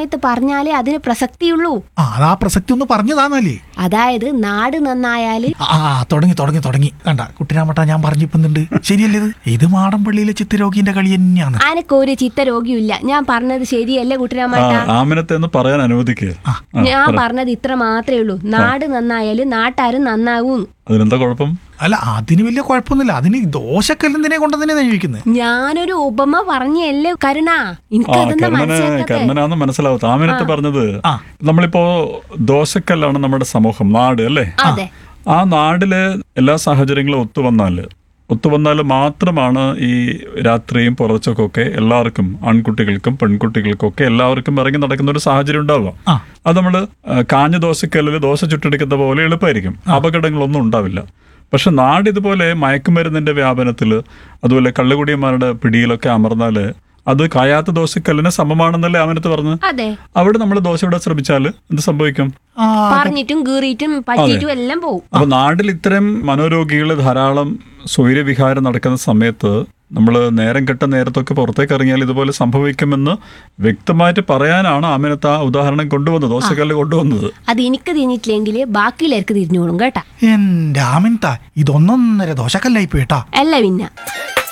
സമയത്ത് പറഞ്ഞാലേ അതിന് പ്രസക്തിയുള്ളൂ ആ അതാ പ്രസക്തി ഒന്ന് പറഞ്ഞതാന്നല്ലേ അതായത് നാട് നന്നായാല് ആ തുടങ്ങി തുടങ്ങി തുടങ്ങി കണ്ട കുട്ടിരാമട്ട ഞാൻ പറഞ്ഞിപ്പുന്നുണ്ട് ശരിയല്ലേ ഇത് ഇത് മാടമ്പള്ളിയിലെ ചിത്തരോഗിന്റെ കളി തന്നെയാണ് അനക്കൊരു ചിത്തരോഗിയില്ല ഞാൻ പറഞ്ഞത് ശരിയല്ലേ ആ കുട്ടിരാമേട്ട ആമിനത്തെ ഒന്ന് പറയാൻ അനുവദിക്കുക ഞാൻ പറഞ്ഞത് ഇത്ര മാത്രമേ ഉള്ളൂ നാട് നന്നായാല് നാട്ടാരും നന്നാവും അതിനെന്താ കുഴപ്പം അല്ല അതിന് വലിയ കുഴപ്പമൊന്നുമില്ല അതിന് ദോശക്കല്ലെന്തിനെ കൊണ്ടതിനെ ചോദിക്കുന്നത് ഞാനൊരു ഉപമ പറഞ്ഞല്ലേ കരുണ ആ എനിക്കതൊന്നും കർണന് മനസ്സിലാക്കട്ടെ കർണനാന്ന് മനസ്സിലാവത്ത ആമിനത്ത് പറഞ്ഞത് ആ. നമ്മളിപ്പോ ദോശക്കല്ലാണ് നമ്മുടെ സമൂഹം നാട് അല്ലേ അതെ ആ നാടില് എല്ലാ സാഹചര്യങ്ങളും ഒത്തുവന്നാല് ഒത്തുവന്നാൽ മാത്രമാണ് ഈ രാത്രിയും പുറച്ചൊക്കെ എല്ലാവർക്കും ആൺകുട്ടികൾക്കും പെൺകുട്ടികൾക്കും ഒക്കെ എല്ലാവർക്കും ഇറങ്ങി നടക്കുന്ന ഒരു സാഹചര്യം ഉണ്ടാവുക ആ. അത് നമ്മൾ കാഞ്ഞ ദോശക്കല്ലിൽ ദോശ ചുട്ടെടുക്കുന്ന പോലെ എളുപ്പമായിരിക്കും അപകടങ്ങളൊന്നും ഉണ്ടാവില്ല പക്ഷെ നാട് ഇതുപോലെ മയക്കുമരുന്നിന്റെ വ്യാപനത്തിൽ അതുപോലെ കള്ളുകുടിയന്മാരുടെ പിടിയിലൊക്കെ അമർന്നാൽ അത് കായാത്ത ദോശക്കല്ലിന് സമമാണെന്നല്ലേ അവനത്ത് പറഞ്ഞത് അതെ അവിടെ നമ്മൾ ദോശ ഇടാൻ ശ്രമിച്ചാൽ എന്ത് സംഭവിക്കും ആ പറഞ്ഞിട്ടും കീറിയിട്ടും പറ്റിയിട്ടും എല്ലാം പോവും അപ്പൊ നാട്ടിൽ ഇത്തരം മനോരോഗികൾ ധാരാളം സ്വൈരവിഹാരം നടക്കുന്ന സമയത്ത് നമ്മൾ നേരം കെട്ട നേരത്തൊക്കെ പുറത്തേക്ക് ഇറങ്ങിയാൽ ഇതുപോലെ സംഭവിക്കുമെന്ന് വ്യക്തമായിട്ട് പറയാനാണ് ആമിനത്ത് ആ ഉദാഹരണം കൊണ്ടുവന്നത് ദോശക്കല്ല് കൊണ്ടുവന്നത് അത് എനിക്ക് തിരിഞ്ഞിട്ടില്ലെങ്കിൽ ബാക്കിയുള്ളവർക്ക് തിരിഞ്ഞോളും കേട്ടാ എന്റെ ആമിൻത ഇതൊന്നൊന്നര ദോശക്കല്ലായി പോയിട്ടാ അല്ല പിന്നെ